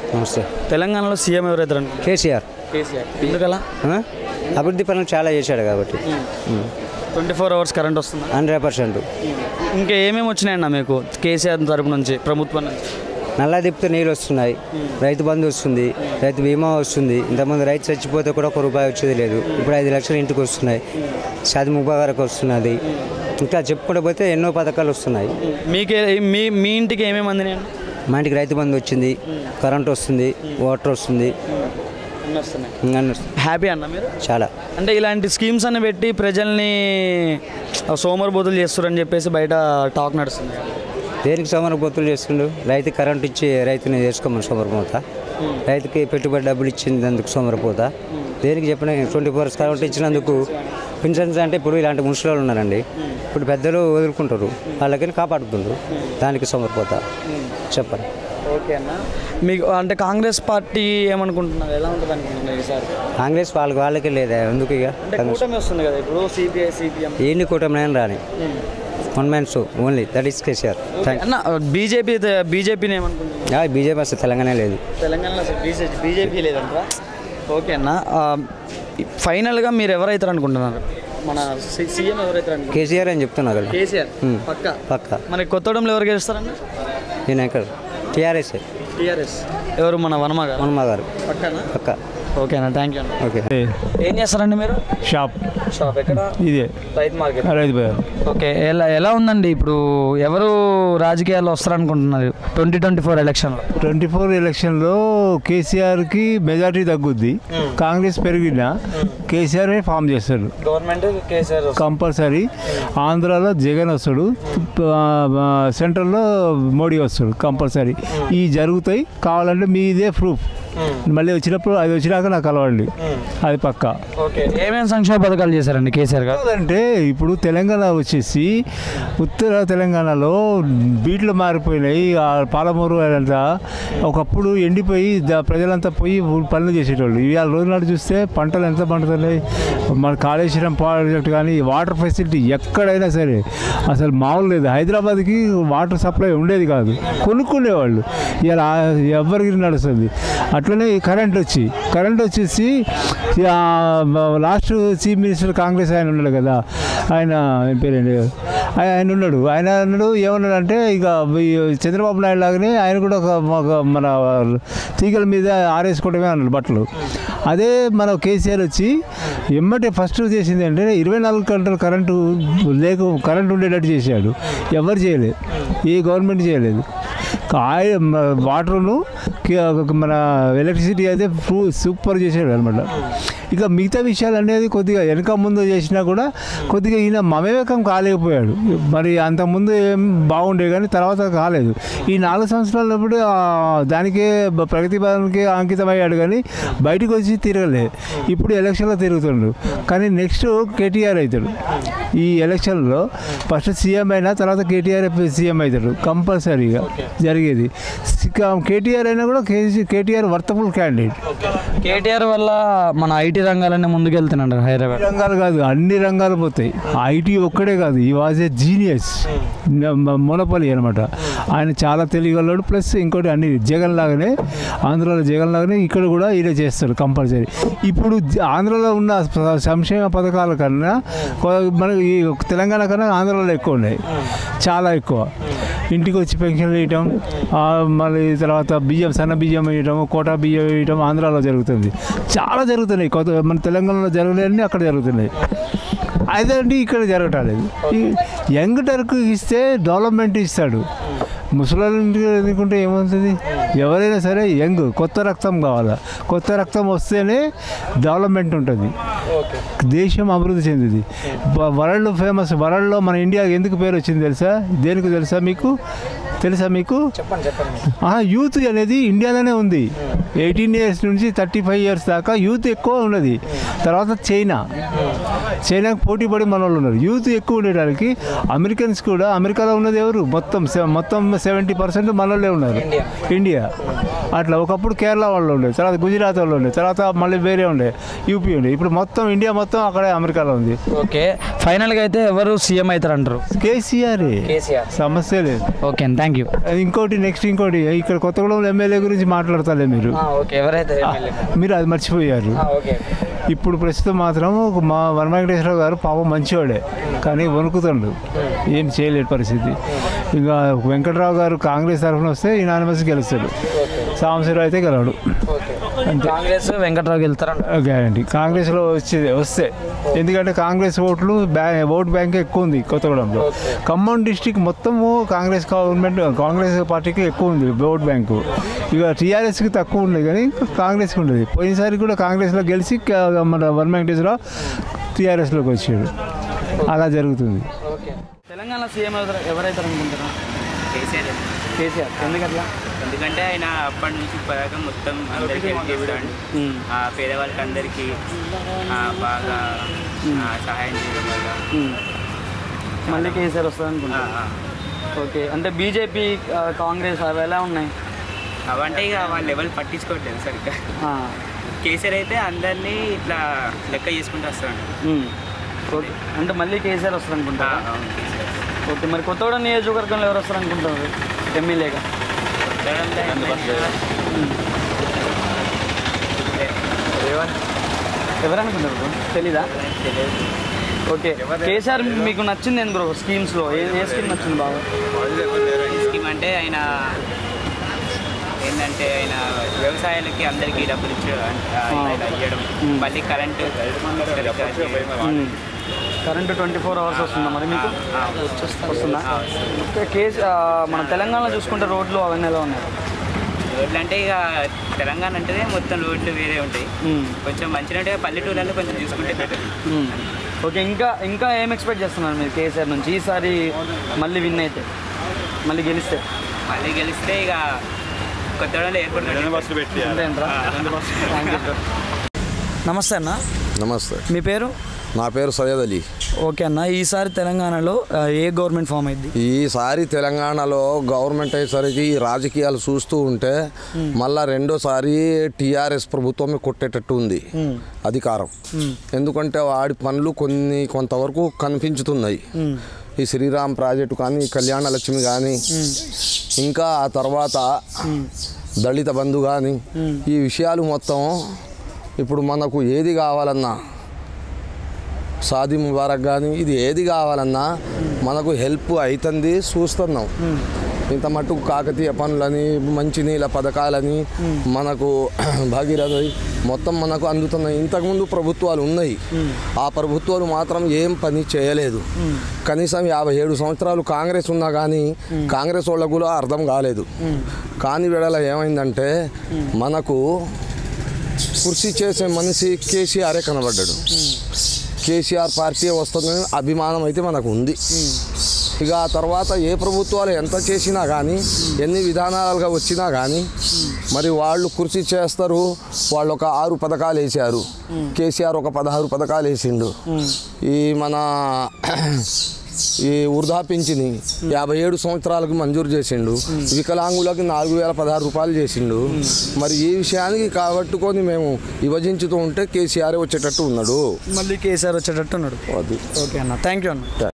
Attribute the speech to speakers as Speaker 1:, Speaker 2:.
Speaker 1: నమస్తే
Speaker 2: తెలంగాణలో సీఎం ఎవరైతారు అనుకుంటున్నారు?
Speaker 1: కేసీఆర్
Speaker 2: కేసీఆర్ ఎందుకలా
Speaker 1: ఆ? అభివృద్ధి పనులు చాలా చేశాడు కాబట్టి
Speaker 2: ట్వంటీ ఫోర్ అవర్స్ కరెంట్ వస్తుందా
Speaker 1: హండ్రెడ్ పర్సెంట్
Speaker 2: ఇంకా ఏమేమి వచ్చినాయన్న మీకు కేసీఆర్ తరపు నుంచి ప్రభుత్వం నుంచి
Speaker 1: నల్లా దిప్పితే నీళ్ళు వస్తున్నాయి రైతు బంధు వస్తుంది రైతు బీమా వస్తుంది ఇంతకుముందు రైతు చచ్చిపోతే కూడా ఒక రూపాయి వచ్చేది లేదు ఇప్పుడు ఐదు లక్షలు ఇంటికి వస్తున్నాయి షాది ముబారక్ వస్తున్నది ఇంకా చెప్పుకుంటూ పోతే ఎన్నో పథకాలు వస్తున్నాయి
Speaker 2: మీకే మీ మీ ఇంటికి ఏమేమి అందినాయి
Speaker 1: మా ఇంటికి రైతు బంధు వచ్చింది కరెంట్ వస్తుంది వాటర్ వస్తుంది
Speaker 2: వస్తున్నాయి
Speaker 1: ఇంకా అన్ని వస్తుంది.
Speaker 2: హ్యాపీ అన్న మీరు
Speaker 1: చాలా
Speaker 2: అంటే ఇలాంటి స్కీమ్స్ అని పెట్టి ప్రజల్ని సోమరిపోతులు చేస్తారని చెప్పేసి బయట టాక్ నడుస్తుంది
Speaker 1: దేనికి సోమరపోతులు చేస్తుండు రైతు కరెంట్ ఇచ్చి రైతుని చేసుకోమని సోమరపోత రైతుకి పెట్టుబడి డబ్బులు ఇచ్చినందుకు సోమరపోత దేనికి చెప్పిన ట్వంటీ ఫోర్ అవర్స్ కరెంట్ ఇచ్చినందుకు పింఛన్స్ అంటే ఇప్పుడు ఇలాంటి ముసలి ఉన్నారండి ఇప్పుడు పెద్దలు వదులుకుంటారు వాళ్ళకి కాపాడుతుండ్రు దానికి సోమరపోత చెప్పండి
Speaker 2: ఓకే అన్న మీకు అంటే కాంగ్రెస్ పార్టీ ఏమనుకుంటున్నారు ఎలా ఉంటుంది అనుకుంటున్నారు ఈసారి
Speaker 1: కాంగ్రెస్ వాళ్ళకి వాళ్ళకే లేదా ఎందుకు ఇక
Speaker 2: అంటే కూటమి వస్తుంది కదా ఇప్పుడు సిపిఐ సిపిఎం
Speaker 1: ఎన్ని కూటమి రాని one man show only that is KCR thank
Speaker 2: అన్న బీజేపీ బీజేపీని ఏమనుకుంటున్నారు
Speaker 1: బీజేపీ అసలు తెలంగాణ లేదు
Speaker 2: తెలంగాణలో అసలు బీజేపీ బీజేపీ లేదంట ఓకే అన్న ఆ, ఫైనల్గా మీరు ఎవరైతారు అనుకుంటున్నారు మన సి- సీఎం ఎవరైతారు అనుకుంటున్నారు
Speaker 1: కేసీఆర్ అని చెప్తున్నా కదా
Speaker 2: కేసీఆర్
Speaker 1: Hmm.
Speaker 2: పక్క
Speaker 1: పక్క
Speaker 2: మరి కొత్తగూడెంలో ఎవరు గెలుస్తారన్న
Speaker 1: నేను ఎక్కడ టీఆర్ఎస్
Speaker 2: టీఆర్ఎస్ ఎవరు మన వనమ గారు
Speaker 1: హనుమా గారు
Speaker 2: పక్కన
Speaker 1: పక్క
Speaker 2: ఓకే అన్న థ్యాంక్ యూ అన్న
Speaker 1: ఓకే
Speaker 2: ఏం చేస్తారండి మీరు
Speaker 3: షాప్
Speaker 2: షాప్ ఎక్కడ
Speaker 3: ఇదే
Speaker 2: రైతు మార్కెట్
Speaker 3: రైతు బజార్
Speaker 2: ఓకే ఎలా ఎలా ఉందండి ఇప్పుడు ఎవరు రాజకీయాల్లో వస్తారనుకుంటున్నారు ట్వంటీ ట్వంటీ ఫోర్ ఎలక్షన్లో
Speaker 3: ట్వంటీ ఫోర్ ఎలక్షన్లో కేసీఆర్కి మెజార్టీ తగ్గుద్ది కాంగ్రెస్ పెరిగినా కేసీఆర్ ఫామ్ చేస్తాడు
Speaker 2: గవర్నమెంట్ కేసీఆర్
Speaker 3: కంపల్సరీ ఆంధ్రాలో జగన్ వస్తాడు ఆ, ఆ, సెంట్రల్లో మోడీ వస్తాడు కంపల్సరీ ఈ జరుగుతాయి కావాలంటే మీదే ప్రూఫ్ మళ్ళీ వచ్చినప్పుడు అది వచ్చినాక నాకు కలవండి అది పక్కా
Speaker 2: ఓకే ఏమేమి సంక్షేమ పథకాలు చేశారండి కేసీఆర్ గారు
Speaker 3: అంటే ఇప్పుడు తెలంగాణ వచ్చేసి ఉత్తర తెలంగాణలో బీట్లు మారిపోయినాయి ఆ పాలమూరు అదంతా ఒకప్పుడు ఎండిపోయి ద- ప్రజలంతా పోయి ఊ- పనులు చేసేటోళ్ళు ఇవాళ రోజు నాడు చూస్తే పంటలు ఎంత పండుతున్నాయి మన కాళేశ్వరం ప్రాజెక్ట్ కానీ వాటర్ ఫెసిలిటీ ఎక్కడైనా సరే అసలు మామూలు లేదు హైదరాబాద్కి వాటర్ సప్లై ఉండేది కాదు కొనుక్కునేవాళ్ళు ఇలా ఎవరికి నడుస్తుంది అట్లనే ఈ కరెంట్ వచ్చి కరెంట్ వచ్చేసి ఆ, లాస్ట్ చీఫ్ మినిస్టర్ కాంగ్రెస్ ఆయన ఉన్నాడు కదా ఆయన ఏం పేరండి ఆయన ఆయన ఉన్నాడు ఆయన అన్నాడు ఏమన్నాడు అంటే ఇక ఈ చంద్రబాబు నాయుడు లాగానే ఆయన కూడా ఒక ఒక మన తీగల మీద ఆరేసుకోవడమే అన్నాడు బట్టలు అదే మన కేసీఆర్ వచ్చి ఎమ్మటే ఫస్ట్ చేసింది అంటే ఇరవై నాలుగు గంటలు కరెంటు లేక కరెంటు ఉండేటట్టు చేశాడు ఎవరు చేయలేదు ఏ గవర్నమెంట్ చేయలేదు ఆయ వాటర్ను మన ఎలక్ట్రిసిటీ అయితే ఫూ సూపర్ చేసాడు అనమాట ఇక మిగతా విషయాలు అనేది కొద్దిగా వెనక ముందు చేసినా కూడా కొద్దిగా ఈయన మమేకం కాలేకపోయాడు మరి అంతకుముందు ఏం బాగుండే కానీ తర్వాత కాలేదు ఈ నాలుగు సంవత్సరాలప్పుడు ఆ, దానికే బ- ప్రగతి భవన్కే అంకితమయ్యాడు కానీ బయటకు వచ్చి తిరగలేదు ఇప్పుడు ఎలక్షన్లో తిరుగుతుండు కానీ నెక్స్ట్ కేటీఆర్ అవుతాడు ఈ ఎలక్షన్లో ఫస్ట్ సీఎం అయినా తర్వాత కేటీఆర్ సీఎం అవుతాడు కంపల్సరీగా జరిగేది కేటీఆర్ అయినా కూడా కేసీ కేటీఆర్ వర్తఫుల్ క్యాండిడేట్
Speaker 2: కేటీఆర్ వల్ల మన ఐటీ రంగాలన్నీ ముందుకెళ్తున్నాడు హైదరాబాద్
Speaker 3: రంగాలు కాదు అన్ని రంగాలు పోతాయి ఐటీ ఒక్కడే కాదు ఈ వాజ్ ఏ జీనియస్ మొనపలి అనమాట ఆయన చాలా తెలియగలడు ప్లస్ ఇంకోటి అన్ని జగన్ లాగానే ఆంధ్రాలో జగన్ లాగానే ఇక్కడ కూడా ఈయన చేస్తాడు కంపల్సరీ ఇప్పుడు జ- ఆంధ్రాలో ఉన్న స- సంక్షేమ పథకాల కన్నా కొ- మనకి ఈ తెలంగాణ కన్నా ఆంధ్రాలో ఎక్కువ ఉన్నాయి చాలా ఎక్కువ ఇంటికి వచ్చి పెన్షన్లు వేయటం ఆ, మళ్ళీ తర్వాత బియ్యం సన్న బియ్యం వేయటం కోటా బియ్యం వేయటం ఆంధ్రాలో జరుగుతుంది చాలా జరుగుతున్నాయి కొత్త మన తెలంగాణలో జరగలేని అక్కడ జరుగుతున్నాయి అదేంటి ఇక్కడ జరగటాలేదు ఈ యంగ్ టర్క్ ఇస్తే డెవలప్మెంట్ ఇస్తాడు ముసలి ఎందుకుంటే ఏమవుతుంది ఎవరైనా సరే యంగ్ కొత్త రక్తం కావాలా కొత్త రక్తం వస్తేనే డెవలప్మెంట్ ఉంటుంది దేశం అభివృద్ధి చెందింది బ- వరల్డ్ ఫేమస్ వరల్డ్లో మన ఇండియా ఎందుకు పేరు వచ్చింది తెలుసా దేనికి తెలుసా మీకు తెలుసా మీకు
Speaker 2: చెప్పండి చెప్పండి
Speaker 3: ఆ, యూత్ అనేది ఇండియాలోనే ఉంది ఎయిటీన్ ఇయర్స్ నుంచి థర్టీ ఫైవ్ ఇయర్స్ దాకా యూత్ ఎక్కువ ఉన్నది తర్వాత చైనా చైనాకు పోటీ పడి మన వాళ్ళు ఉన్నారు యూత్ ఎక్కువ ఉండేటానికి అమెరికన్స్ కూడా అమెరికాలో ఉన్నది ఎవరు మొత్తం సె- మొత్తం సెవెంటీ పర్సెంట్ మనోళ్ళే ఉన్నారు ఇండియా అట్లా ఒకప్పుడు కేరళ వాళ్ళు ఉండే తర్వాత గుజరాత్ వాళ్ళు ఉండే తర్వాత మళ్ళీ వేరే ఉండే యూపీ ఉండే ఇప్పుడు మొత్తం ఇండియా మొత్తం అక్కడే అమెరికాలో ఉంది
Speaker 2: ఓకే ఫైనల్గా అయితే ఎవరు సీఎం అవుతారు అంటారు
Speaker 3: కేసీఆర్
Speaker 2: కేసీఆర్
Speaker 3: సమస్య లేదు
Speaker 2: ఓకే థ్యాంక్ థ్యాంక్ యూ
Speaker 3: అది ఇంకోటి నెక్స్ట్ ఇంకోటి ఇక్కడ కొత్తగూడెం ఎమ్మెల్యే గురించి మాట్లాడతాలే మీరు
Speaker 2: ఓకే ఎవరైతే
Speaker 3: మీరు అది మర్చిపోయారు
Speaker 2: ఓకే
Speaker 3: ఇప్పుడు ప్రస్తుతం మాత్రం మా వన వెంకటేశ్వరరావు గారు పాపం మంచివాడే కానీ వణుకుతుండు ఏం చేయలేని పరిస్థితి ఇంకా వెంకటరావు గారు కాంగ్రెస్ తరఫున వస్తే ఇనానిమస్ గెలుస్తాడు సాంబశివరావు అయితే గెలవడు అంతే
Speaker 2: కాంగ్రెస్ వెంకట్రావు వెళ్తారంట
Speaker 3: గ్యారంటీ కాంగ్రెస్లో వచ్చేది వస్తే ఎందుకంటే కాంగ్రెస్ ఓట్లు బ్యా ఓట్ బ్యాంక్ ఎక్కువ ఉంది కొత్తగూడెంలో ఖమ్మం డిస్టిక్ మొత్తము కాంగ్రెస్ గవర్నమెంట్ కాంగ్రెస్ పార్టీకి ఎక్కువ ఉంది ఓట్ బ్యాంకు ఇక టీఆర్ఎస్కి తక్కువ ఉంది కానీ కాంగ్రెస్కి ఉండేది పోయినసారి కూడా కాంగ్రెస్లో గెలిచి క- మన వన్ వెంకటేశ్వరరావు టీఆర్ఎస్లోకి వచ్చాడు అలా జరుగుతుంది
Speaker 2: ఓకే తెలంగాణ సీఎం ఎవరు ఎవరైతే అనుకుంటున్నారు
Speaker 4: కేసీఆర్
Speaker 2: కేసీఆర్ ఎందుకట్లా
Speaker 4: ఎందుకంటే ఆయన అప్పటి నుంచి ఇప్పటిదాకా మొత్తం అందరికీ హెల్ప్ చేస్తాడు ఆ, పేదవాళ్ళకి అందరికీ ఆ, బాగా ఆ, సహాయం చేయడం వల్ల
Speaker 2: మళ్ళీ కేసీఆర్ వస్తుంది
Speaker 4: ఆ,
Speaker 2: అనుకుంటున్నారు
Speaker 4: ఆ.
Speaker 2: ఓకే అంటే బీజేపీ కాంగ్రెస్ అవి ఎలా ఉన్నాయి
Speaker 4: అవంటే ఇక వాళ్ళు ఎవరు పట్టించుకోవట్లేదు సరిగ్గా
Speaker 2: ఆ,
Speaker 4: కేసీఆర్ అయితే అందరినీ ఇట్లా లెక్క చేసుకుంటూ వస్తాడు
Speaker 2: ఉమ్. ఓకే అంటే మళ్ళీ కేసీఆర్ వస్తుంది
Speaker 4: ఆ,
Speaker 2: అనుకుంటారా
Speaker 4: అవును కేసీఆర్
Speaker 2: ఓకే మరి కొత్తగూడెం నియోజకవర్గంలో ఎవరు వస్తారు అనుకుంటున్నారు ఎమ్మెల్యేగా
Speaker 4: కొత్తగూడెంలో ఎమ్మెల్యేగా
Speaker 2: ఎవరు అనుకుంటారు bro? తెలీదా
Speaker 4: తెలియదు
Speaker 2: ఓకే కేసీఆర్ మీకు నచ్చింది ఏంది బ్రో స్కీమ్స్లో ఏ ఏ స్కీమ్ నచ్చింది బాగా
Speaker 4: స్కీమ్ అంటే ఆయన ఏంటంటే ఆయన వ్యవసాయాలకి అందరికీ డబ్బులు ఇచ్చి ఇలా ఇవ్వడం మళ్ళీ కరెంటు సరిగ్గా చేయడం.
Speaker 2: కరెంటు ట్వంటీ ఫోర్ అవర్స్ వస్తుందా మరి మీకు
Speaker 4: ఆ,
Speaker 2: వస్తుందా ఓకే కేసు ఆ, మన తెలంగాణలో చూసుకుంటే రోడ్లు అవన్నీ ఎలా ఉన్నాయి
Speaker 4: రోడ్లు అంటే ఇక తెలంగాణ అంటేనే మొత్తం రోడ్లు వేరే ఉంటాయి
Speaker 2: ఉమ్.
Speaker 4: కొంచెం మంచిగా ఉంటాయి పల్లెటూళ్ళలో కొంచెం చూసుకుంటే better.
Speaker 2: ఉమ్. ఓకే ఇంకా ఇంకా ఏం ఎక్స్పెక్ట్ చేస్తున్నారు మీరు కేసీఆర్ నుంచి ఈసారి మళ్ళీ విన్ అయితే మళ్ళీ గెలిస్తే
Speaker 4: మళ్ళీ గెలిస్తే ఇక కొత్తగూడెంలో ఎయిర్పోర్ట్
Speaker 2: అంతే అంటారా? Thank you, sir. నమస్తే అన్న
Speaker 5: నమస్తే
Speaker 2: మీ పేరు
Speaker 5: నా పేరు సయ్యద్ అలీ
Speaker 2: ఓకే అన్న ఈసారి తెలంగాణలో ఆ, ఏ గవర్నమెంట్ ఫామ్ అయింది
Speaker 5: ఈసారి తెలంగాణలో గవర్నమెంట్ అయ్యేసరికి ఈ రాజకీయాలు చూస్తూ ఉంటే మళ్ళా రెండోసారి టీఆర్ఎస్ ప్రభుత్వమే కొట్టేటట్టు ఉంది అధికారం ఎందుకంటే వాడి పనులు కొన్ని కొంతవరకు కనిపించుతున్నాయి ఈ శ్రీరామ్ ప్రాజెక్టు కానీ ఈ కళ్యాణ లక్ష్మి కానీ ఇంకా ఆ తర్వాత దళిత బంధు కానీ ఈ విషయాలు మొత్తం ఇప్పుడు మనకు ఏది కావాలన్నా సాది ముబారక్ కానీ ఇది ఏది కావాలన్నా మనకు హెల్ప్ అవుతుంది చూస్తున్నాం ఇంత మట్టుకు కాకతీయ పనులని మంచినీళ్ళ పథకాలని మనకు భగీరథ మొత్తం మనకు అందుతున్నాయి ఇంతకుముందు ప్రభుత్వాలు ఉన్నాయి ఆ ప్రభుత్వాలు మాత్రం ఏం పని చేయలేదు కనీసం యాభై ఏడు సంవత్సరాలు కాంగ్రెస్ ఉన్నా కానీ కాంగ్రెస్ వాళ్ళకు కూడా అర్థం కాలేదు కానీ వేళ ఏమైందంటే మనకు కృషి చేసే మనిషి కేసీఆరే కనబడ్డాడు కేసీఆర్ పార్టీ వస్తుందని అభిమానం అయితే మనకు ఉంది ఇక ఆ తర్వాత ఏ ప్రభుత్వాలు ఎంత చేసినా కానీ ఎన్ని విధానాలుగా వచ్చినా కానీ మరి వాళ్ళు కృషి చేస్తారు వాళ్ళు ఒక ఆరు పథకాలు వేసారు కేసీఆర్ ఒక పదహారు పథకాలు వేసిండు ఈ మన ఈ వృధా పింఛని యాభై ఏడు సంవత్సరాలకు మంజూరు చేసిండు వికలాంగులకు నాలుగు వేల పదహారు రూపాయలు చేసిండు మరి ఈ విషయానికి కాబట్టుకొని మేము విభజించుతూ ఉంటే కేసీఆర్ వచ్చేటట్టు ఉన్నాడు
Speaker 2: మళ్ళీ కేసీఆర్ వచ్చేటట్టు ఉన్నాడు
Speaker 5: అది
Speaker 2: ఓకే అన్న థ్యాంక్ యూ అన్న